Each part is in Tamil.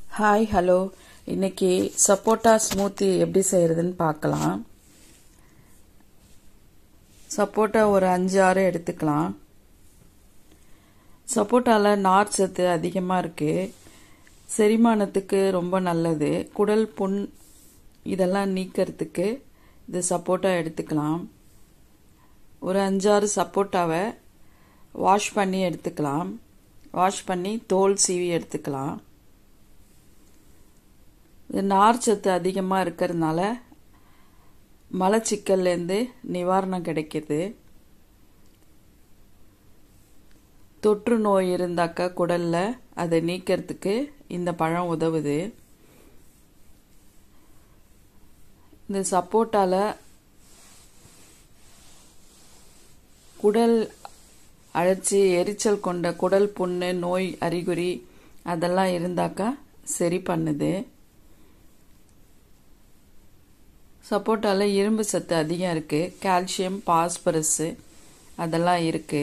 ஹாய் ஹலோ இன்னைக்கு சப்போட்டா ஸ்மூத்தி எப்படி செய்யறதுன்னு பார்க்கலாம் சப்போட்டா ஒரு அஞ்சு ஆறு எடுத்துக்கலாம் சப்போட்டால நார் சத்து அதிகமாக இருக்கு செரிமானத்துக்கு ரொம்ப நல்லது குடல் புண் இதெல்லாம் நீக்கிறதுக்கு இது சப்போட்டா எடுத்துக்கலாம் ஒரு அஞ்சாறு சப்போட்டாவை வாஷ் பண்ணி எடுத்துக்கலாம் வாஷ் பண்ணி தோல் சீவி எடுத்துக்கலாம் இது நார் சத்து அதிகமாக இருக்கிறதுனால மலச்சிக்கல்லேருந்து நிவாரணம் கிடைக்கிது தொற்று நோய் இருந்தாக்கா குடலில் அதை நீக்கிறதுக்கு இந்த பழம் உதவுது இந்த சப்போட்டால குடல் அழைச்சி எரிச்சல் கொண்ட குடல் புண்ணு நோய் அறிகுறி அதெல்லாம் இருந்தாக்கா சரி பண்ணுது சப்போட்டால இரும்பு சத்து அதிகம் இருக்கு கால்சியம் பாஸ்பரஸ் அதெல்லாம் இருக்கு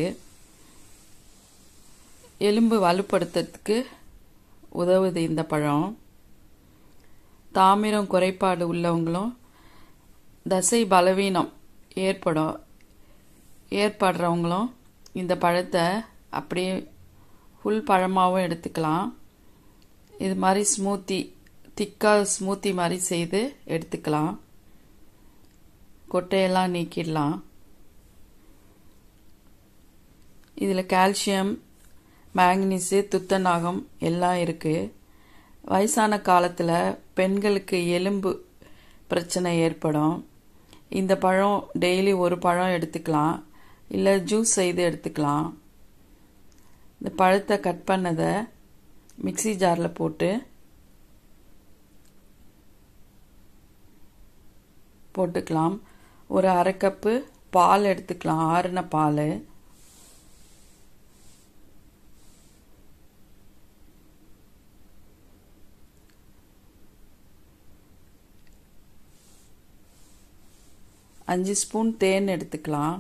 எலும்பு வலுப்படுத்துறதுக்கு உதவுது இந்த பழம் தாமிரம் குறைபாடு உள்ளவங்களும் தசை பலவீனம் ஏற்படும் ஏற்படுறவங்களும் இந்த பழத்தை அப்படியே ஃபுல் பழமாகவும் எடுத்துக்கலாம் இது மாதிரி ஸ்மூத்தி திக்காக ஸ்மூத்தி மாதிரி செய்து எடுத்துக்கலாம் கொட்டையெல்லாம் நீக்கிடலாம் இதில் கால்சியம் மேக்னீஸு துத்தநாகம் எல்லாம் இருக்குது வயசான காலத்தில் பெண்களுக்கு எலும்பு பிரச்சனை ஏற்படும் இந்த பழம் டெய்லி ஒரு பழம் எடுத்துக்கலாம் இல்லை ஜூஸ் செய்து எடுத்துக்கலாம் இந்த பழத்தை கட் பண்ணதை மிக்சி ஜாரில் போட்டு போட்டுக்கலாம் ஒரு அரை கப்பு பால் எடுத்துக்கலாம் ஆறின பால் அஞ்சு ஸ்பூன் தேன் எடுத்துக்கலாம்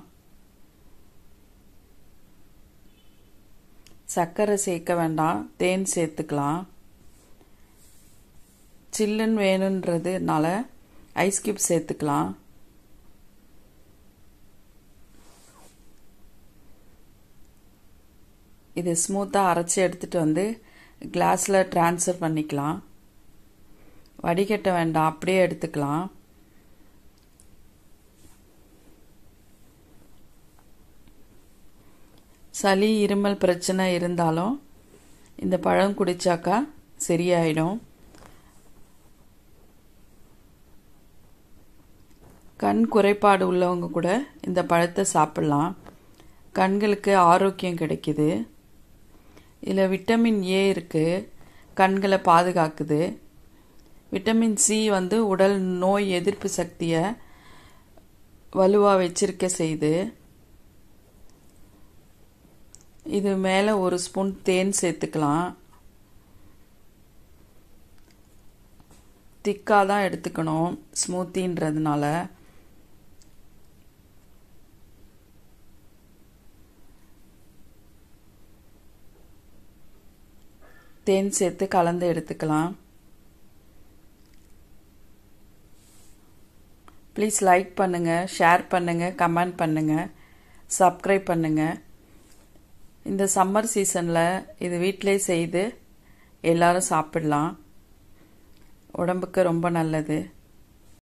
சர்க்கரை சேர்க்க வேண்டாம் தேன் சேர்த்துக்கலாம் சில்லுன்னு வேணுன்றதுனால ஐஸ் கியூப் சேர்த்துக்கலாம் இது ஸ்மூத்தாக அரைச்சி எடுத்துகிட்டு வந்து கிளாஸில் ட்ரான்ஸ்ஃபர் பண்ணிக்கலாம் வடிகட்ட வேண்டாம் அப்படியே எடுத்துக்கலாம் சளி இருமல் பிரச்சனை இருந்தாலும் இந்த பழம் குடிச்சாக்கா சரியாயிடும் கண் குறைபாடு உள்ளவங்க கூட இந்த பழத்தை சாப்பிடலாம் கண்களுக்கு ஆரோக்கியம் கிடைக்குது இதில் விட்டமின் ஏ இருக்குது கண்களை பாதுகாக்குது விட்டமின் சி வந்து உடல் நோய் எதிர்ப்பு சக்தியை வலுவாக வச்சிருக்க செய்து இது மேலே ஒரு ஸ்பூன் தேன் சேர்த்துக்கலாம் திக்காக தான் எடுத்துக்கணும் ஸ்மூத்தின்றதுனால தேன் சேர்த்து கலந்து எடுத்துக்கலாம் ப்ளீஸ் லைக் பண்ணுங்கள் ஷேர் பண்ணுங்கள் கமெண்ட் பண்ணுங்கள் சப்ஸ்கிரைப் பண்ணுங்கள் இந்த சம்மர் சீசனில் இது வீட்டிலே செய்து எல்லாரும் சாப்பிடலாம் உடம்புக்கு ரொம்ப நல்லது